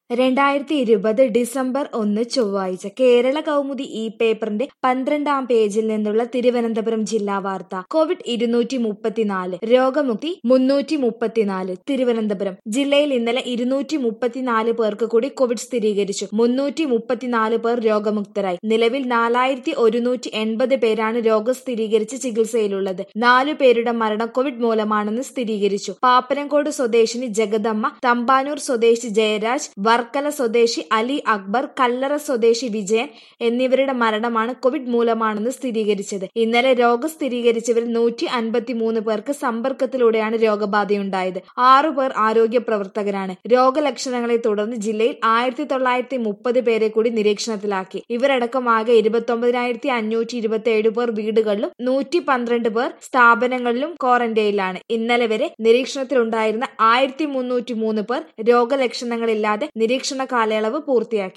രണ്ടായിരത്തി ഇരുപത് ഡിസംബർ ഒന്ന് ചൊവ്വാഴ്ച കേരള കൗമുദി ഈ പേപ്പറിന്റെ പന്ത്രണ്ടാം പേജിൽ നിന്നുള്ള തിരുവനന്തപുരം ജില്ലാ വാർത്ത കോവിഡ് ഇരുന്നൂറ്റി മുപ്പത്തിനാല് രോഗമുക്തി മുന്നൂറ്റി മുപ്പത്തിനാല് തിരുവനന്തപുരം ജില്ലയിൽ ഇന്നലെ ഇരുന്നൂറ്റി മുപ്പത്തിനാല് പേർക്ക് കൂടി കോവിഡ് സ്ഥിരീകരിച്ചു മുന്നൂറ്റി മുപ്പത്തിനാല് പേർ രോഗമുക്തരായി നിലവിൽ നാലായിരത്തി ഒരുന്നൂറ്റി എൺപത് പേരാണ് രോഗം സ്ഥിരീകരിച്ച് ചികിത്സയിലുള്ളത് നാലു പേരുടെ മരണം കോവിഡ് മൂലമാണെന്ന് സ്ഥിരീകരിച്ചു പാപ്പനംകോട് സ്വദേശിനി ജഗദമ്മ തമ്പാനൂർ സ്വദേശി ജയരാജ് വർക്കല സ്വദേശി അലി അക്ബർ കല്ലറ സ്വദേശി വിജയൻ എന്നിവരുടെ മരണമാണ് കോവിഡ് മൂലമാണെന്ന് സ്ഥിരീകരിച്ചത് ഇന്നലെ രോഗം സ്ഥിരീകരിച്ചവരിൽ നൂറ്റി അൻപത്തി മൂന്ന് പേർക്ക് സമ്പർക്കത്തിലൂടെയാണ് രോഗബാധയുണ്ടായത് ആറു പേർ ആരോഗ്യ പ്രവർത്തകരാണ് രോഗലക്ഷണങ്ങളെ തുടർന്ന് ജില്ലയിൽ ആയിരത്തി തൊള്ളായിരത്തി മുപ്പത് പേരെ കൂടി നിരീക്ഷണത്തിലാക്കി ഇവരടക്കം ആകെ ഇരുപത്തൊമ്പതിനായിരത്തി അഞ്ഞൂറ്റി ഇരുപത്തി ഏഴ് പേർ വീടുകളിലും നൂറ്റി പന്ത്രണ്ട് പേർ സ്ഥാപനങ്ങളിലും ക്വാറന്റൈനിലാണ് ഇന്നലെ വരെ നിരീക്ഷണത്തിലുണ്ടായിരുന്ന ആയിരത്തി മുന്നൂറ്റി മൂന്ന് പേർ രോഗലക്ഷണങ്ങളില്ലാതെ നിരീക്ഷണ കാലയളവ് പൂർത്തിയാക്കി